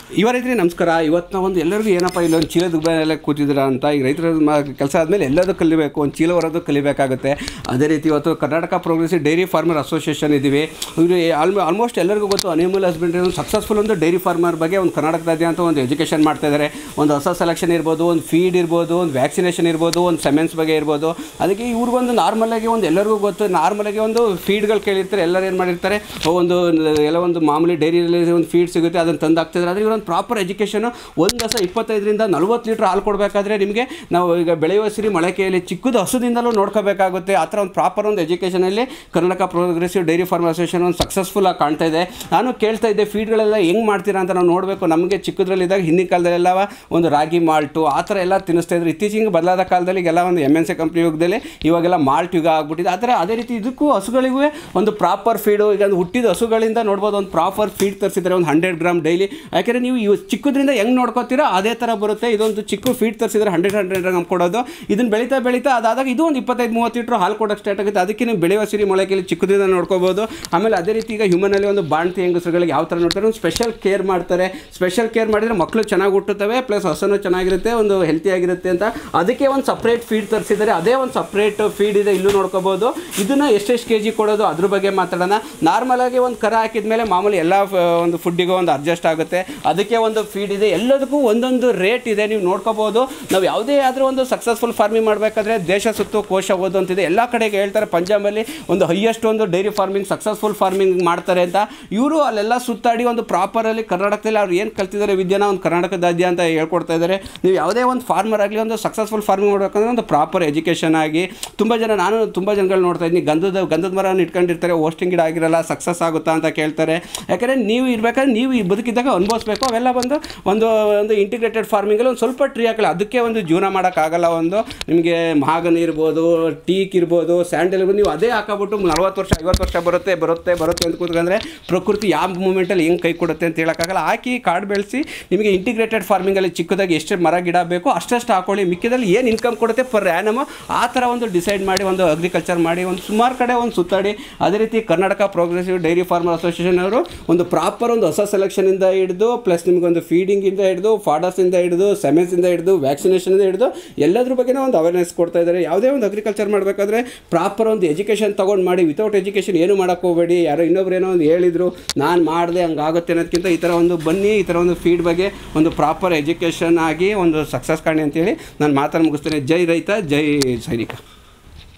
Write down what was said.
ಯುವ ರೈತರಿಗೆ ನಮಸ್ಕಾರ ಇವತ್ತು ಒಂದು ಎಲ್ಲರಿಗೂ ಏನಪ್ಪ ಇಲ್ಲ ಒಂದು ಚೀಲದ ಮೇಲೆ ಕೂತಿದ್ದೀರಾ ಅಂತ ಈಗ ರೈತರ ಕೆಲಸ ಆದಮೇಲೆ ಎಲ್ಲದೂ ಕಲಿಬೇಕು ಒಂದು ಚೀಲ ಹೊರೋದು ಕಲಿಬೇಕಾಗುತ್ತೆ ಅದೇ ರೀತಿ ಇವತ್ತು Karnataka progressive dairy farmer association ಇದ್ದೀವಿ ಇವರು ಆಲ್ಮೋ ಆಲ್ಮೋಸ್ಟ್ ಎಲ್ಲರಿಗೂ ಗೊತ್ತು ಅನಿಮಲ್ ಹಸ್ಬೆಂಡ್ರಿ ಒಂದು ಸಕ್ಸಸ್ಫುಲ್ ಒಂದು ಡೈರಿ ಫಾರ್ಮರ್ ಬಗ್ಗೆ ಒಂದು ಕರ್ನಾಟಕದಾದ್ಯಂತ ಒಂದು ಎಜುಕೇಷನ್ ಮಾಡ್ತಾ ಇದ್ದಾರೆ ಒಂದು ಹೊಸ ಸೆಲೆಕ್ಷನ್ ಇರ್ಬೋದು ಒಂದು ಫೀಡ್ ಇರ್ಬೋದು ಒಂದು ವ್ಯಾಕ್ಸಿನೇಷನ್ ಇರ್ಬೋದು ಒಂದು ಸೆಮೆನ್ಸ್ ಬಗ್ಗೆ ಇರ್ಬೋದು ಅದಕ್ಕೆ ಇವ್ರಿಗೊಂದು ನಾರ್ಮಲಾಗಿ ಒಂದು ಎಲ್ಲರಿಗೂ ಗೊತ್ತು ನಾರ್ಮಲಾಗಿ ಒಂದು ಫೀಡ್ಗಳು ಕೇಳಿರ್ತಾರೆ ಎಲ್ಲರೂ ಏನು ಮಾಡಿರ್ತಾರೆ ಒಂದು ಎಲ್ಲ ಒಂದು ಮಾಮೂಲಿ ಡೈರಿಯಲ್ಲಿ ಒಂದು ಫೀಡ್ ಸಿಗುತ್ತೆ ಅದನ್ನು ತಂದು ಹಾಕ್ತಿದ್ದಾರೆ ಆದರೆ ಇವರೊಂದು ಪ್ರಾಪರ್ ಎಜುಕೇಷನು ಒಂದು ಹಸ ಇಪ್ಪತ್ತೈದರಿಂದ ನಲ್ವತ್ತು ಲೀಟ್ರ್ ಹಾಲು ಕೊಡಬೇಕಾದ್ರೆ ನಿಮಗೆ ನಾವು ಈಗ ಬೆಳೆಯುವ ಸಿರಿ ಮೊಳಕೆಯಲ್ಲಿ ಚಿಕ್ಕದು ಹಸುದಿಂದಲೂ ನೋಡ್ಕೋಬೇಕಾಗುತ್ತೆ ಆ ಥರ ಒಂದು ಪ್ರಾಪರ್ ಒಂದು ಎಜುಕೇಷನಲ್ಲಿ Karnataka progressive dairy farm association ಒಂದು ಸಕ್ಸಸ್ಫುಲ್ ಆಗಿ ಕಾಣ್ತಾ ಇದೆ ನಾನು ಕೇಳ್ತಾ ಇದ್ದೆ ಫೀಡ್ಗಳೆಲ್ಲ ಹೆಂಗೆ ಮಾಡ್ತೀರಾ ಅಂತ ನಾವು ನೋಡಬೇಕು ನಮಗೆ ಚಿಕ್ಕದ್ರಲ್ಲಿದ್ದಾಗ ಹಿಂದಿನ ಕಾಲದಲ್ಲೆಲ್ಲ ಒಂದು ರಾಗಿ ಮಾಲ್ಟು ಆ ಥರ ಎಲ್ಲ ತಿನ್ನಿಸ್ತಾ ಇದ್ರು ಇತ್ತೀಚೆಗೆ ಬದಲಾದ ಕಾಲದಲ್ಲಿ ಈಗೆಲ್ಲ ಒಂದು ಎಮ್ ಎನ್ ಸಿ ಕಂಪ್ನಿ ಯುಗದಲ್ಲಿ ಇವಾಗೆಲ್ಲ ಮಾಲ್ಟ್ ಯುಗ ಆಗ್ಬಿಟ್ಟಿದೆ ಆ ಥರ ಅದೇ ರೀತಿ ಇದಕ್ಕೂ ಹಸುಗಳಿಗೂ ಒಂದು ಪ್ರಾಪರ್ ಫೀಡು ಈಗ ಒಂದು ಹುಟ್ಟಿದ ಹಸುಗಳಿಂದ ನೋಡ್ಬೋದು ಒಂದು ಪ್ರಾಪರ್ ಫೀಡ್ ತರಿಸಿದ್ದಾರೆ ಒಂದು ಹಂಡ್ರೆಡ್ ಗ್ರಾಮ್ ಡೈಲಿ ಯಾಕೆಂದರೆ ನೀವು ಇವ್ ಚಿಕ್ಕದ್ರಿಂದ ಹೆಂಗೆ ನೋಡ್ಕೋತೀರೋ ಅದೇ ಥರ ಬರುತ್ತೆ ಇದೊಂದು ಚಿಕ್ಕ ಫೀಡ್ ತರಿಸಿದ್ರೆ ಹಂಡ್ರೆಡ್ ಹಂಡ್ರೆಡ್ ಗ್ರಾಮ್ ಕೊಡೋದು ಇದನ್ನು ಬೆಳೀತಾ ಬೆಳೀತಾ ಅದಾದಾಗ ಇದು ಒಂದು ಇಪ್ಪತ್ತೈದು ಮೂವತ್ತು ಲೀಟ್ರ್ ಹಾಲು ಕೊಡೋಕ್ಕೆ ಸ್ಟಾರ್ಟ್ ಆಗುತ್ತೆ ಅದಕ್ಕೆ ನೀವು ಬೆಳೆಯುವ ಸಿರಿ ಮೊಳಕೆಯಲ್ಲಿ ಚಿಕ್ಕದ್ರಿಂದ ನೋಡ್ಕೋಬೋದು ಆಮೇಲೆ ಅದೇ ರೀತಿ ಈಗ ಹ್ಯೂಮನಲ್ಲಿ ಒಂದು ಬಾಣ್ತಿ ಹೆಂಗಸರುಗಳಿಗೆ ಯಾವ ಥರ ನೋಡ್ತಾರೆ ಒಂದು ಸ್ಪೆಷಲ್ ಕೇರ್ ಮಾಡ್ತಾರೆ ಸ್ಪೆಷಲ್ ಕೇರ್ ಮಾಡಿದರೆ ಮಕ್ಕಳು ಚೆನ್ನಾಗಿ ಹುಟ್ಟುತ್ತವೆ ಪ್ಲಸ್ ಹಸನು ಚೆನ್ನಾಗಿರುತ್ತೆ ಒಂದು ಹೆಲ್ತಿ ಆಗಿರುತ್ತೆ ಅಂತ ಅದಕ್ಕೆ ಒಂದು ಸಪ್ರೇಟ್ ಫೀಡ್ ತರಿಸಿದ್ದಾರೆ ಅದೇ ಒಂದು ಸಪ್ರೇಟ್ ಫೀಡ್ ಇದೆ ಇಲ್ಲೂ ನೋಡ್ಕೋಬೋದು ಇದನ್ನು ಎಷ್ಟೆಷ್ಟು ಕೆ ಜಿ ಕೊಡೋದು ಅದ್ರ ಬಗ್ಗೆ ಮಾತಾಡೋಣ ನಾರ್ಮಲಾಗಿ ಒಂದು ಕರ ಹಾಕಿದ ಮೇಲೆ ಮಾಮೂಲಿ ಎಲ್ಲ ಫ- ಒಂದು ಫುಡ್ಡಿಗೂ ಒಂದು ಅಡ್ಜಸ್ಟ್ ಆಗುತ್ತೆ ಅದಕ್ಕೆ ಒಂದು ಫೀಡ್ ಇದೆ ಎಲ್ಲದಕ್ಕೂ ಒಂದೊಂದು ರೇಟ್ ಇದೆ ನೀವು ನೋಡ್ಕೋಬೋದು ನಾವು ಯಾವುದೇ ಆದರೂ ಒಂದು ಸಕ್ಸಸ್ಫುಲ್ ಫಾರ್ಮಿಂಗ್ ಮಾಡಬೇಕಾದ್ರೆ ದೇಶ ಸುತ್ತು ಕೋಶ ಓದು ಅಂತಿದೆ ಎಲ್ಲ ಕಡೆಗೆ ಹೇಳ್ತಾರೆ ಪಂಜಾಬಲ್ಲಿ ಒಂದು ಹೈಯೆಸ್ಟ್ ಒಂದು ಡೈರಿ ಫಾರ್ಮಿಂಗ್ ಸಕ್ಸಸ್ಫುಲ್ ಫಾರ್ಮಿಂಗ್ ಮಾಡ್ತಾರೆ ಅಂತ ಇವರು ಅಲ್ಲೆಲ್ಲ ಸುತ್ತಾಡಿ ಒಂದು ಪ್ರಾಪರಲ್ಲಿ ಕರ್ನಾಟಕದಲ್ಲಿ ಅವ್ರು ಏನು ಕಲ್ತಿದ್ದಾರೆ ವಿದ್ಯಾನ ಒಂದು ಕರ್ನಾಟಕದಾದ್ಯ ಅಂತ ಹೇಳ್ಕೊಡ್ತಾ ಇದ್ದಾರೆ ನೀವು ಯಾವುದೇ ಒಂದು ಫಾರ್ಮರ್ ಆಗಲಿ ಒಂದು ಸಕ್ಸಸ್ಫುಲ್ ಫಾರ್ಮಿಂಗ್ ಮಾಡಬೇಕಂದ್ರೆ ಒಂದು ಪ್ರಾಪರ್ ಎಜುಕೇಷನ್ ಆಗಿ ತುಂಬ ಜನ ನಾನು ತುಂಬ ಜನಗಳು ನೋಡ್ತಾ ಇದ್ದೀನಿ ಗಂಧದ ಗಂಧದ ಮರವನ್ನು ಇಟ್ಕೊಂಡಿರ್ತಾರೆ ಓಸ್ಟಿಂಗ್ ಗಿಡ ಆಗಿರಲ್ಲ ಸಕ್ಸಸ್ ಆಗುತ್ತಾ ಅಂತ ಕೇಳ್ತಾರೆ ಯಾಕಂದರೆ ನೀವು ಇರಬೇಕಾದ್ರೆ ನೀವು ಈ ಬದುಕಿದ್ದಾಗ ಅನುಭವಿಸ್ಬೇಕು ಅವೆಲ್ಲ ಬಂದು ಒಂದು ಒಂದು ಇಂಟಿಗ್ರೇಟೆಡ್ ಫಾರ್ಮಿಂಗಲ್ಲಿ ಒಂದು ಸ್ವಲ್ಪ ಟ್ರೀ ಹಾಕಲ್ಲ ಅದಕ್ಕೆ ಒಂದು ಜೀವನ ಮಾಡೋಕ್ಕಾಗಲ್ಲ ಒಂದು ನಿಮಗೆ ಮಹಾಗನಿ ಇರ್ಬೋದು ಟೀಕ್ ಇರ್ಬೋದು ಸ್ಯಾಂಡಲ್ ಇರ್ಬೋದು ನೀವು ಅದೇ ಹಾಕಬಿಟ್ಟು ನಲ್ವತ್ತು ವರ್ಷ ಐವತ್ತು ವರ್ಷ ಬರುತ್ತೆ ಬರುತ್ತೆ ಬರುತ್ತೆ ಅಂತ ಕೂತ್ಕೊಂಡ್ರೆ ಪ್ರಕೃತಿ ಯಾವ ಮೂಮೆಂಟಲ್ಲಿ ಹೆಂಗೆ ಕೈ ಕೊಡುತ್ತೆ ಅಂತ ಹೇಳೋಕ್ಕಾಗಲ್ಲ ಹಾಕಿ ಕಾಡು ಬೆಳೆಸಿ ನಿಮಗೆ ಇಂಟಿಗ್ರೇಟೆಡ್ ಫಾರ್ಮಿಂಗಲ್ಲಿ ಚಿಕ್ಕದಾಗಿ ಎಷ್ಟು ಮರ ಗಿಡ ಬೇಕು ಅಷ್ಟಷ್ಟು ಹಾಕೊಳ್ಳಿ ಮಿಕ್ಕಿದಲ್ಲಿ ಏನು ಇನ್ಕಮ್ ಕೊಡುತ್ತೆ ಪರ್ ಆ್ಯನಮ್ ಆ ಥರ ಒಂದು ಡಿಸೈಡ್ ಮಾಡಿ ಒಂದು ಅಗ್ರಿಕಲ್ಚರ್ ಮಾಡಿ ಒಂದು ಸುಮಾರು ಕಡೆ ಒಂದು ಸುತ್ತಾಡಿ ಅದೇ ರೀತಿ Karnataka progressive dairy farmer association ಅವರು ಒಂದು ಪ್ರಾಪರ್ ಒಂದು ಹೊಸ ಸೆಲೆಕ್ಷನಿಂದ ಹಿಡಿದು ಪ್ಲಸ್ ನಿಮಗೊಂದು ಫೀಡಿಂಗಿಂದ ಹಿಡಿದು ಫಾಡರ್ಸಿಂದ ಹಿಡಿದು ಸೆಮೆನ್ಸಿಂದ ಹಿಡಿದು ವ್ಯಾಕ್ಸಿನೇಷನಿಂದ ಹಿಡಿದು ಎಲ್ಲದ್ರ ಬಗ್ಗೆನೂ ಒಂದು ಅವೇರ್ನೆಸ್ ಕೊಡ್ತಾ ಇದ್ದಾರೆ ಯಾವುದೇ ಒಂದು ಅಗ್ರಿಕಲ್ಚರ್ ಮಾಡಬೇಕಾದ್ರೆ ಪ್ರಾಪರ್ ಒಂದು ಎಜುಕೇಷನ್ ತೊಗೊಂಡು ಮಾಡಿ ವಿತೌಟ್ ಎಜುಕೇಷನ್ ಏನು ಮಾಡೋಕ್ಕೆ ಹೋಗಬೇಡಿ ಯಾರೋ ಇನ್ನೊಬ್ರು ಏನೋ ಒಂದು ಹೇಳಿದರು ನಾನು ಮಾಡಿದೆ ಹಂಗಾಗುತ್ತೆ ಅನ್ನೋದಕ್ಕಿಂತ ಈ ಥರ ಒಂದು ಬನ್ನಿ ಈ ಥರ ಒಂದು ಫೀಡ್ ಬಗ್ಗೆ ಒಂದು ಪ್ರಾಪರ್ ಎಜುಕೇಷನ್ ಆಗಿ ಒಂದು ಸಕ್ಸಸ್ ಕಾಣಿ ಅಂತೇಳಿ ನಾನು ಮಾತನ್ನು ಮುಗಿಸ್ತೇನೆ ಜೈ ರೈತ ಜೈ ಸೈನಿಕ